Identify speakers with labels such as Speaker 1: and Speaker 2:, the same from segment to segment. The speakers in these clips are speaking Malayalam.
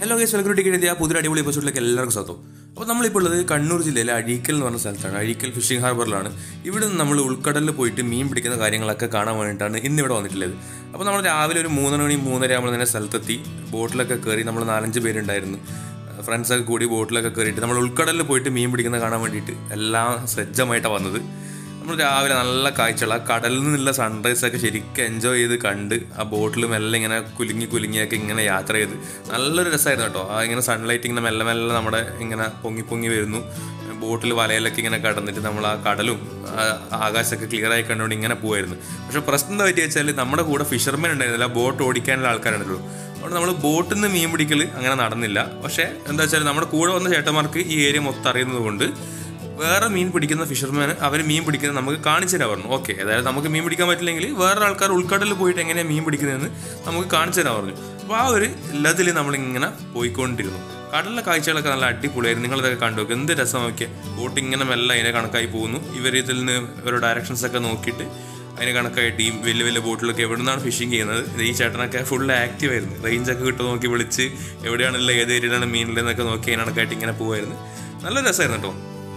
Speaker 1: Hello guys welcome to India പുതിയ അടിപൊളി എപ്പിസോഡിലേക്ക് എല്ലാവർക്കും സ്വാഗതം അപ്പോൾ നമ്മളിപ്പോൾ ഉള്ളത് കണ്ണൂർ ജില്ലയിലെ അഴീക്കൽ എന്ന് പറഞ്ഞ സ്ഥലത്താണ് അഴീക്കൽ ഫിഷിംഗ് ഹാർബറിലാണ് ഇവിടെ നിന്ന് നമ്മൾ ഉൾക്കടലിൽ പോയിട്ട് മീൻ പിടിക്കുന്ന കാര്യങ്ങളൊക്കെ കാണാൻ വേണ്ടിയിട്ടാണ് ഇന്ന് ഇവിടെ വന്നിട്ടുള്ളത് അപ്പോൾ നമ്മൾ രാവിലെ ഒരു മൂന്നര മണി മൂന്നര ആകുമ്പോൾ തന്നെ സ്ഥലത്തെത്തി ബോട്ടിലൊക്കെ കയറി നമ്മൾ നാലഞ്ച് പേരുണ്ടായിരുന്നു ഫ്രണ്ട്സൊക്കെ കൂടി ബോട്ടിലൊക്കെ കയറിയിട്ട് നമ്മൾ ഉൾക്കടലിൽ പോയിട്ട് മീൻ പിടിക്കുന്ന കാണാൻ വേണ്ടിയിട്ട് എല്ലാം സജ്ജമായിട്ടാണ് വന്നത് നമ്മൾ രാവിലെ നല്ല കാഴ്ചകൾ ആ കടലിൽ നിന്നുള്ള സൺറൈസ് ഒക്കെ ശരിക്കും എൻജോയ് ചെയ്ത് കണ്ട് ആ ബോട്ടിൽ മെല്ലെ ഇങ്ങനെ കുലുങ്ങി കുലുങ്ങിയൊക്കെ ഇങ്ങനെ യാത്ര ചെയ്ത് നല്ലൊരു രസമായിരുന്നു കേട്ടോ ആ ഇങ്ങനെ സൺലൈറ്റ് ഇങ്ങനെ മെല്ലെ മെല്ലെ നമ്മുടെ ഇങ്ങനെ പൊങ്ങി പൊങ്ങി വരുന്നു ബോട്ടിൽ വലയിലൊക്കെ ഇങ്ങനെ കടന്നിട്ട് നമ്മൾ ആ കടലും ആ ആകാശമൊക്കെ ക്ലിയർ ആയി കണ്ടുകൊണ്ട് ഇങ്ങനെ പോകുമായിരുന്നു പക്ഷെ പ്രശ്നം എന്താ പറ്റി വെച്ചാൽ നമ്മുടെ കൂടെ ഫിഷർമാൻ ഉണ്ടായിരുന്നില്ല ബോട്ട് ഓടിക്കാനുള്ള ആൾക്കാരുണ്ടല്ലോ അതുകൊണ്ട് നമ്മൾ ബോട്ടിൽ നിന്ന് മീൻ പിടിക്കൽ അങ്ങനെ നടന്നില്ല പക്ഷേ എന്താ വെച്ചാൽ നമ്മുടെ കൂടെ വന്ന ചേട്ടന്മാർക്ക് ഈ ഏരിയ മൊത്തം അറിയുന്നത് കൊണ്ട് വേറെ മീൻ പിടിക്കുന്ന ഫിഷർമാൻ അവർ മീൻ പിടിക്കുന്നത് നമുക്ക് കാണിച്ചു തരാൻ പറഞ്ഞു ഓക്കെ അതായത് നമുക്ക് മീൻ പിടിക്കാൻ പറ്റില്ലെങ്കിൽ വേറെ ആൾക്കാർ ഉൾക്കടലിൽ പോയിട്ട് എങ്ങനെയാണ് മീൻ പിടിക്കുന്നതെന്ന് നമുക്ക് കാണിച്ചു തരാൻ പറഞ്ഞു അപ്പോൾ ആ ഒരു ലതിൽ നമ്മളിങ്ങനെ പോയിക്കൊണ്ടിരുന്നു കടലിലെ കാഴ്ചകളൊക്കെ നല്ല അടിപൊളിയായിരുന്നു നിങ്ങളിതൊക്കെ കണ്ടു നോക്ക് എന്ത് രസം നോക്കിയാൽ ബോട്ട് ഇങ്ങനെ മെല്ലെ അതിനെ കണക്കായി പോകുന്നു ഇവർ ഇതിൽ നിന്ന് ഓരോ ഡയറക്ഷൻസ് ഒക്കെ നോക്കിയിട്ട് അതിന് കണക്കായിട്ട് ഈ വലിയ വലിയ ബോട്ടിലൊക്കെ എവിടെ നിന്നാണ് ഫിഷിങ് ചെയ്യുന്നത് ഇത് ഈ ചേട്ടനൊക്കെ ഫുൾ ആക്റ്റീവ് ആയിരുന്നു റേഞ്ചൊക്കെ കിട്ടും നോക്കി വിളിച്ച് എവിടെയാണുള്ളത് ഏത് ഏരിയയിലാണ് മീനുള്ളതെന്നൊക്കെ നോക്കി അതിന് കണക്കായിട്ട് ഇങ്ങനെ പോകുമായിരുന്നു നല്ല രസമായിരുന്നു കേട്ടോ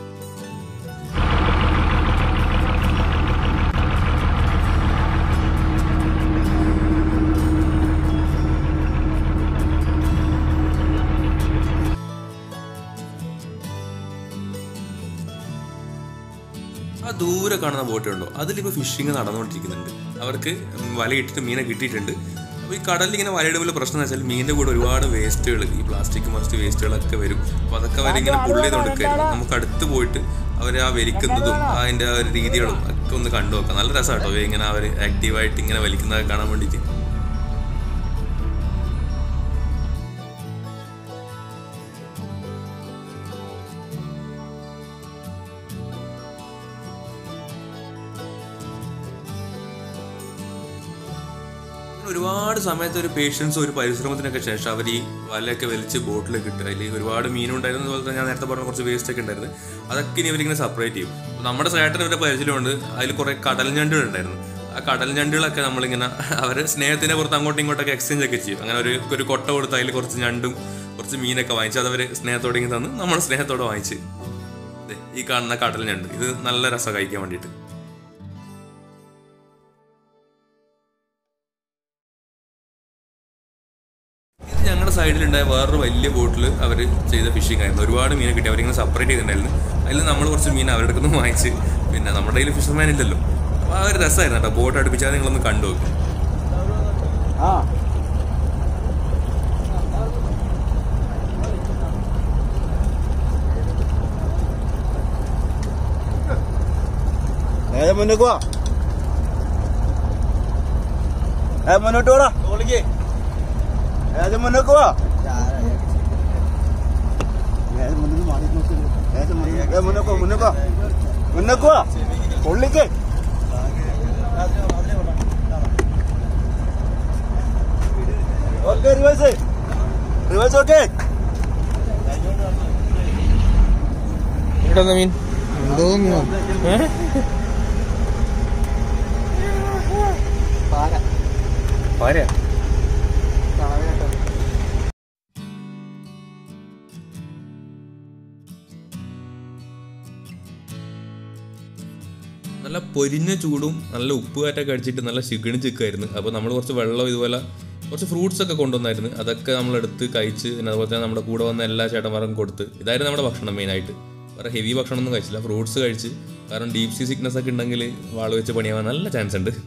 Speaker 1: ആ ദൂരെ കാണുന്ന ബോട്ട് ഉണ്ടോ അതിലിപ്പോൾ ഫിഷിങ് നടന്നുകൊണ്ടിരിക്കുന്നുണ്ട് അവർക്ക് വലയിട്ടിട്ട് മീനെ കിട്ടിയിട്ടുണ്ട് അപ്പോൾ ഈ കടലിൽ ഇങ്ങനെ വലയിടുമ്പോൾ പ്രശ്നം എന്ന് വെച്ചാൽ മീനിൻ്റെ കൂടെ ഒരുപാട് വേസ്റ്റുകൾ ഈ പ്ലാസ്റ്റിക് മസ്റ്റ് വേസ്റ്റുകളൊക്കെ വരും അപ്പോൾ അതൊക്കെ അവരിങ്ങനെ പുള്ളി ചെയ്തുകൊടുക്കായിരുന്നു നമുക്ക് അടുത്ത് പോയിട്ട് അവർ ആ വലിക്കുന്നതും അതിൻ്റെ ആ ഒരു രീതികളും ഒക്കെ ഒന്ന് കണ്ടു നോക്കാം നല്ല രസമാണ് കേട്ടോ ഇങ്ങനെ അവർ ആക്റ്റീവായിട്ട് ഇങ്ങനെ വലിക്കുന്നതൊക്കെ കാണാൻ വേണ്ടിയിട്ട് ഒരുപാട് സമയത്ത് ഒരു പേഷ്യൻസും ഒരു പരിശ്രമത്തിനൊക്കെ ശേഷം അവർ ഈ വലയൊക്കെ വലിച്ച് ബോട്ടിലേക്ക് ഇട്ട് അതിൽ ഒരുപാട് മീനുണ്ടായിരുന്നു അതുപോലെ തന്നെ ഞാൻ നേരത്തെ പറഞ്ഞ കുറച്ച് വേസ്റ്റ് ഒക്കെ ഉണ്ടായിരുന്നു അതൊക്കെ ഇനി ഇവരിങ്ങനെ സെപ്പറേറ്റ് ചെയ്യും അപ്പോൾ നമ്മുടെ ചേട്ടൻ ഇവരുടെ പരിചയമുണ്ട് അതിൽ കുറേ കടൽ ഞണ്ടുകൾ ഉണ്ടായിരുന്നു ആ കടൽ ഞണ്ടുകളൊക്കെ നമ്മളിങ്ങനെ അവർ സ്നേഹത്തിൻ്റെ പുറത്ത് അങ്ങോട്ടും ഇങ്ങോട്ടൊക്കെ എക്സ്ചേഞ്ച് ഒക്കെ ചെയ്യും അങ്ങനെ ഒരു ഒരു കൊട്ട കൊടുത്ത് അതിൽ കുറച്ച് ഞണ്ടും കുറച്ച് മീനൊക്കെ വാങ്ങിച്ച് അത് അവർ സ്നേഹത്തോടെ ഇങ്ങനെ തന്ന് നമ്മൾ സ്നേഹത്തോടെ വാങ്ങിച്ച് ദേ, ഈ കാണുന്ന കടൽ ഞണ്ട് ഇത് നല്ല രസം കഴിക്കാൻ വേണ്ടിയിട്ട് ഇത് ഞങ്ങളുടെ സൈഡിലുണ്ടായ വേറൊരു വലിയ ബോട്ടിൽ അവർ ചെയ്ത ഫിഷിംഗ് ആയിരുന്നു ഒരുപാട് മീനെ കിട്ടി അവരിങ്ങനെ സെപ്പറേറ്റ് ചെയ്തിട്ടുണ്ടായിരുന്നു അതിൽ നമ്മൾ കുറച്ച് മീൻ അവരുടെ അടുത്ത് നിന്ന് വാങ്ങിച്ച് പിന്നെ നമ്മുടെ കയ്യിൽ ഫിഷർമാൻ ഇല്ലല്ലോ അപ്പോൾ ആ ഒരു രസമായിരുന്നു കേട്ടോ ബോട്ട് അടുപ്പിച്ചാൽ നിങ്ങളൊന്ന് കണ്ടു നോക്കും
Speaker 2: ഏത് മുന്നോട്ട് പോവാ ഏ മുന്നോട്ട് പോടാ ഏത് മുന്നോട്ട് പോവാ ഏത് മുന്നോട്ട് മാറി നോക്കുന്നു ഏത് മുന്നോട്ട് ഏ മുന്നോട്ട് പോ, മുന്നോട്ട് പോ. മുന്നോട്ട് പോവാ പൊള്ളിക്ക് ഓക്കെ റിവേഴ്സ് റിവേഴ്സ് ഓക്കെ
Speaker 1: ഇവിടെ മീൻ
Speaker 2: എന്തോന്നു
Speaker 1: പാരയാ നല്ല പൊരിഞ്ഞ ചൂടും നല്ല ഉപ്പ് കാറ്റൊക്കെ അടിച്ചിട്ട് നല്ല ശിഗിണി ചിക്കായിരുന്നു അപ്പോൾ നമ്മൾ കുറച്ച് വെള്ളം ഇതുപോലെ കുറച്ച് ഫ്രൂട്ട്സ് ഒക്കെ കൊണ്ടുവന്നായിരുന്നു അതൊക്കെ നമ്മൾ എടുത്ത് കഴിച്ച് പിന്നെ അതുപോലെ തന്നെ നമ്മുടെ കൂടെ വന്ന എല്ലാ ചേട്ടന്മാർക്കും കൊടുത്ത് ഇതായിരുന്നു നമ്മുടെ ഭക്ഷണം മെയിനായിട്ട് വേറെ ഹെവി ഭക്ഷണം ഒന്നും കഴിച്ചില്ല ഫ്രൂട്ട്സ് കഴിച്ച് കാരണം ഡീപ് സീ സിക്നസ് ഒക്കെ ഉണ്ടെങ്കിൽ വാള് വെച്ച് പണിയാവാൻ നല്ല ചാൻസ് ഉണ്ട്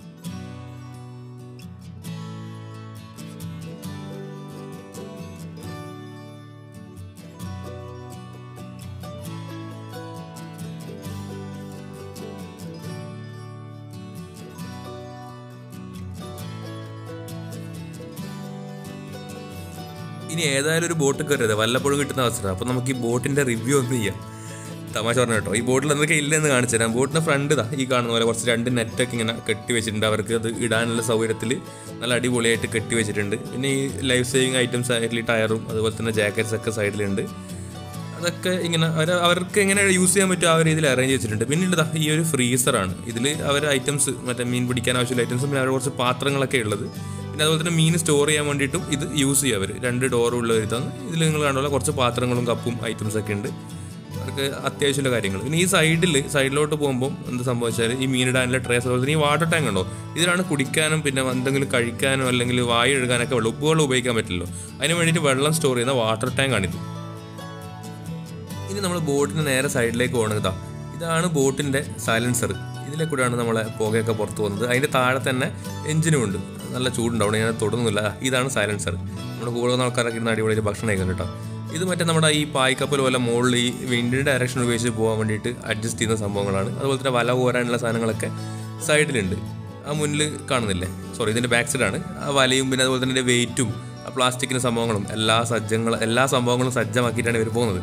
Speaker 1: ഇനി ഏതായാലും ഒരു ബോട്ട് കയറിയത് വല്ലപ്പോഴും കിട്ടുന്ന അവസരം അപ്പോൾ നമുക്ക് ഈ ബോട്ടിന്റെ റിവ്യൂ ഒന്ന് ചെയ്യാം തമാശ പറഞ്ഞു കേട്ടോ ഈ ബോട്ടിൽ എന്തൊക്കെ ഇല്ലെന്ന് കാണിച്ചു തരാം ബോട്ടിന്റെ ഫ്രണ്ട് ഇതാ ഈ കാണുന്ന പോലെ കുറച്ച് രണ്ട് നെറ്റൊക്കെ ഇങ്ങനെ കെട്ടി വെച്ചിട്ടുണ്ട് അവർക്ക് അത് ഇടാനുള്ള സൗകര്യത്തിൽ നല്ല അടിപൊളിയായിട്ട് കെട്ടി വെച്ചിട്ടുണ്ട് പിന്നെ ഈ ലൈഫ് സേവിങ് ഐറ്റംസ് ആയിട്ടുള്ള ഈ ടയറും അതുപോലെ തന്നെ ജാക്കറ്റ്സ് ഒക്കെ സൈഡിലുണ്ട് അതൊക്കെ ഇങ്ങനെ അവർ അവർക്ക് എങ്ങനെ യൂസ് ചെയ്യാൻ പറ്റും ആ ഒരു രീതിയിൽ അറേഞ്ച് ചെയ്തിട്ടുണ്ട് പിന്നീട് ദാ ഈ ഒരു ഫ്രീസറാണ് ഇതിൽ അവർ ഐറ്റംസ് മറ്റേ മീൻ പിടിക്കാൻ ആവശ്യമുള്ള ഐറ്റംസും പിന്നെ അവർ കുറച്ച് പാത്രങ്ങളൊക്കെ ഉള്ളത് പിന്നെ അതുപോലെ തന്നെ മീൻ സ്റ്റോർ ചെയ്യാൻ വേണ്ടിയിട്ടും ഇത് യൂസ് ചെയ്യുക അവർ രണ്ട് ഡോറുള്ള വരുത്താണ് ഇതിൽ നിങ്ങൾ കണ്ടുള്ള കുറച്ച് പാത്രങ്ങളും കപ്പും ഐറ്റംസ് ഒക്കെ ഉണ്ട് അവർക്ക് അത്യാവശ്യമുള്ള കാര്യങ്ങൾ പിന്നെ ഈ സൈഡിൽ സൈഡിലോട്ട് പോകുമ്പോൾ എന്ത് സംഭവിച്ചാൽ ഈ മീനിടാനുള്ള ട്രേസ് അതുപോലെ തന്നെ ഈ വാട്ടർ ടാങ്ക് ഉണ്ടോ ഇതിലാണ് കുടിക്കാനും പിന്നെ എന്തെങ്കിലും കഴിക്കാനോ അല്ലെങ്കിൽ വായു എഴുകാനൊക്കെ വെള്ളം ഉപ്പുവെള്ളം ഉപയോഗിക്കാൻ പറ്റില്ലല്ലോ അതിന് വേണ്ടിയിട്ട് വെള്ളം സ്റ്റോർ ചെയ്യുന്ന വാട്ടർ ടാങ്കാണിത് ഇനി നമ്മൾ ബോട്ടിന് നേരെ സൈഡിലേക്ക് പോകണതാ ഇതാണ് ബോട്ടിൻ്റെ സൈലൻസർ ഇതിലെ കൂടെയാണ് നമ്മളെ പുകയൊക്കെ പുറത്ത് പോകുന്നത് അതിൻ്റെ താഴെ തന്നെ എഞ്ചിനും ഉണ്ട് നല്ല ചൂടുണ്ടാവും ഞാൻ തൊടുന്നില്ല ഇതാണ് സൈലൻസർ നമ്മുടെ കൂടെ വന്ന ആൾക്കാരൊക്കെ ഇരുന്ന് അടിപൊളി ഭക്ഷണം കഴിക്കുന്നുണ്ട് കേട്ടോ ഇത് മറ്റേ നമ്മുടെ ഈ പായ്ക്കപ്പൽ പോലെ മുകളിൽ ഈ വിൻഡിൻ്റെ ഡയറക്ഷൻ ഉപയോഗിച്ച് പോകാൻ വേണ്ടിയിട്ട് അഡ്ജസ്റ്റ് ചെയ്യുന്ന സംഭവങ്ങളാണ് അതുപോലെ തന്നെ വല കോരാനുള്ള സാധനങ്ങളൊക്കെ സൈഡിലുണ്ട് ആ മുന്നിൽ കാണുന്നില്ലേ സോറി ഇതിൻ്റെ ബാക്ക് സൈഡാണ് ആ വലയും പിന്നെ അതുപോലെ തന്നെ ഇതിൻ്റെ വെയിറ്റും ആ പ്ലാസ്റ്റിക്കിൻ്റെ സംഭവങ്ങളും എല്ലാ സജ്ജങ്ങൾ എല്ലാ സംഭവങ്ങളും സജ്ജമാക്കിയിട്ടാണ് ഇവർ പോകുന്നത്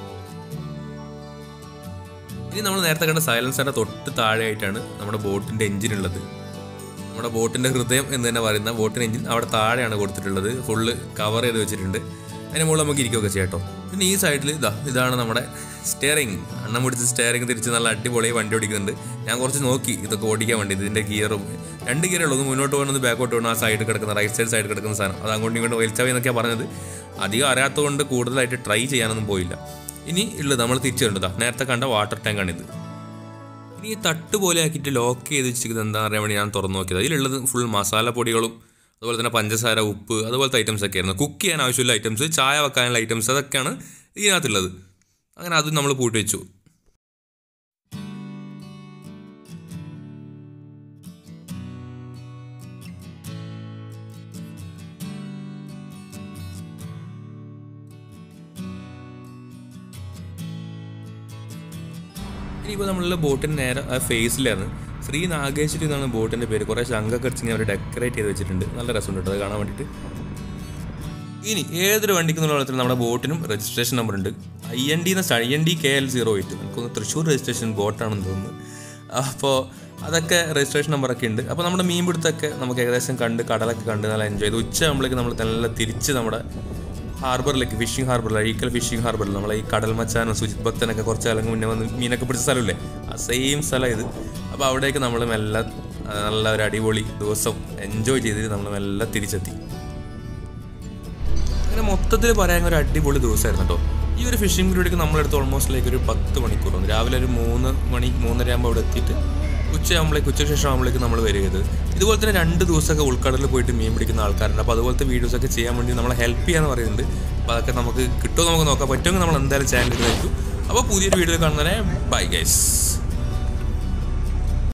Speaker 1: ഇനി നമ്മൾ നേരത്തെ കണ്ട സൈലൻസറിന്റെ തൊട്ട് താഴെയായിട്ടാണ് നമ്മുടെ ബോട്ടിന്റെ എഞ്ചിൻ ഉള്ളത് നമ്മുടെ ബോട്ടിന്റെ ഹൃദയം എന്ന് തന്നെ പറയുന്ന ബോട്ടിന്റെ എഞ്ചിൻ അവിടെ താഴെയാണ് കൊടുത്തിട്ടുള്ളത് ഫുള്ള് കവർ ചെയ്ത് വെച്ചിട്ടുണ്ട് അതിന് മുകളിൽ നമുക്ക് ഇരിക്കുകയൊക്കെ ചെയ്യാം കേട്ടോ പിന്നെ ഈ സൈഡിൽ ഇതാ ഇതാണ് നമ്മുടെ സ്റ്റിയറിംഗ് അണ്ണം പിടിച്ച് സ്റ്റിയറിംഗ് തിരിച്ച് നല്ല അടിപൊളി വണ്ടി ഓടിക്കുന്നുണ്ട് ഞാൻ കുറച്ച് നോക്കി ഇതൊക്കെ ഓടിക്കാൻ വേണ്ടി ഇതിന്റെ ഗിയറും രണ്ട് ഗിയറേ ഉള്ളൂ ഒന്ന് മുന്നോട്ട് പോകുന്നത് ബാക്കോട്ട് പോകണം ആ സൈഡ് കിടക്കുന്ന റൈറ്റ് സൈഡ് സൈഡ് കിടക്കുന്ന സാധനം അത് അങ്ങോട്ടും ഇങ്ങോട്ടും വലിച്ചവ എന്നൊക്കെയാണ് പറഞ്ഞത് അധികം അറിയാത്തതുകൊണ്ട് കൂടുതലായിട്ട് ട്രൈ ചെയ്യാനൊന്നും പോയില്ല ഇനി ഉള്ളത് നമ്മൾ തിരിച്ചു കണ്ടതാ നേരത്തെ കണ്ട വാട്ടർ ടാങ്കാണിത് ഇനി ഈ തട്ട് പോലെ ആക്കിയിട്ട് ലോക്ക് ചെയ്ത് വെച്ചിരിക്കുന്നത് എന്താ അറിയാൻ വേണ്ടി ഞാൻ തുറന്നു നോക്കിയത് അതിലുള്ളത് ഫുൾ മസാല പൊടികളും അതുപോലെ തന്നെ പഞ്ചസാര ഉപ്പ് അതുപോലത്തെ ഐറ്റംസ് ഒക്കെ ആയിരുന്നു കുക്ക് ചെയ്യാൻ ആവശ്യമുള്ള ഐറ്റംസ് ചായ വെക്കാനുള്ള ഐറ്റംസ് അതൊക്കെയാണ് ഇതിനകത്തുള്ളത് അങ്ങനെ അത് നമ്മൾ പൂട്ടി വെച്ചു ഇനിയിപ്പോൾ നമ്മളുള്ള ബോട്ടിന് നേരെ ആ ഫേസിലാണ് ശ്രീ നാഗേശ്വരി എന്നാണ് ബോട്ടിൻ്റെ പേര് കുറേ ശങ്കൊക്കെ അടിച്ചിങ്ങനെ അവർ ഡെക്കറേറ്റ് ചെയ്ത് വെച്ചിട്ടുണ്ട് നല്ല രസമുണ്ട് കേട്ടോ അത് കാണാൻ വേണ്ടിയിട്ട് ഇനി ഏതൊരു വണ്ടിക്ക് എന്നുള്ള വെള്ളത്തിൽ നമ്മുടെ ബോട്ടിനും രജിസ്ട്രേഷൻ നമ്പർ ഉണ്ട് I N D I N D K L zero eight നമുക്കൊന്ന് തൃശ്ശൂർ രജിസ്ട്രേഷൻ ബോട്ടാണെന്ന് തോന്നുന്നു അപ്പോൾ അതൊക്കെ രജിസ്ട്രേഷൻ നമ്പറൊക്കെ ഉണ്ട് അപ്പോൾ നമ്മുടെ മീൻ പിടുത്തൊക്കെ നമുക്ക് ഏകദേശം കണ്ട് കടലൊക്കെ കണ്ട് നല്ല എൻജോയ് ചെയ്ത് ഉച്ച ആകുമ്പോഴേക്ക് നമ്മൾ നല്ല തിരിച്ച് നമ്മുടെ ഹാർബറിലേക്ക് ഫിഷിംഗ് ഹാർബറിൽ അഴീക്കൽ ഫിഷിംഗ് ഹാർബറിൽ നമ്മളെ ഈ കടൽ മച്ചാനും സുജിത് ഭക്തനൊക്കെ കുറച്ച് കാലം മുന്നേ വന്ന് മീനൊക്കെ പിടിച്ച സ്ഥലമില്ലേ ആ സെയിം സ്ഥലം ഇത് അപ്പോൾ അവിടേക്ക് നമ്മൾ മെല്ലെ ആ, നല്ല ഒരു അടിപൊളി ദിവസം എൻജോയ് ചെയ്തിട്ട് നമ്മൾ മെല്ലെ തിരിച്ചെത്തി അങ്ങനെ മൊത്തത്തിൽ പറയാൻ ഒരു അടിപൊളി ദിവസമായിരുന്നു കേട്ടോ ഈ ഒരു ഫിഷിംഗ് പീരീഡിക്ക് നമ്മളെടുത്ത് ഓൾമോസ്റ്റ് ലൈക്ക് ഒരു പത്ത് മണിക്കൂർ വന്നു രാവിലെ ഒരു മൂന്ന് മണി മൂന്നര ആകുമ്പോൾ അവിടെ എത്തിയിട്ട് ഉച്ചയാകുമ്പോഴേക്ക് ഉച്ച ശേഷം ആകുമ്പോഴേക്ക് നമ്മൾ വരികയത് ഇതുപോലെ തന്നെ രണ്ട് ദിവസമൊക്കെ ഉൾക്കടലിൽ പോയിട്ട് മീൻ പിടിക്കുന്ന ആൾക്കാരുണ്ട് അപ്പോൾ അതുപോലത്തെ വീഡിയോസൊക്കെ ചെയ്യാൻ വേണ്ടി നമ്മളെ ഹെൽപ്പ് ചെയ്യാന്ന് പറയുന്നുണ്ട് അപ്പോൾ അതൊക്കെ നമുക്ക് കിട്ടുമോ നമുക്ക് നോക്കാം പറ്റുമെങ്കിൽ നമ്മൾ എന്തായാലും ചാനൽ ഇതായിരിക്കും അപ്പോൾ പുതിയൊരു വീഡിയോ കാണുന്നതിനെ ബൈ ഗൈസ്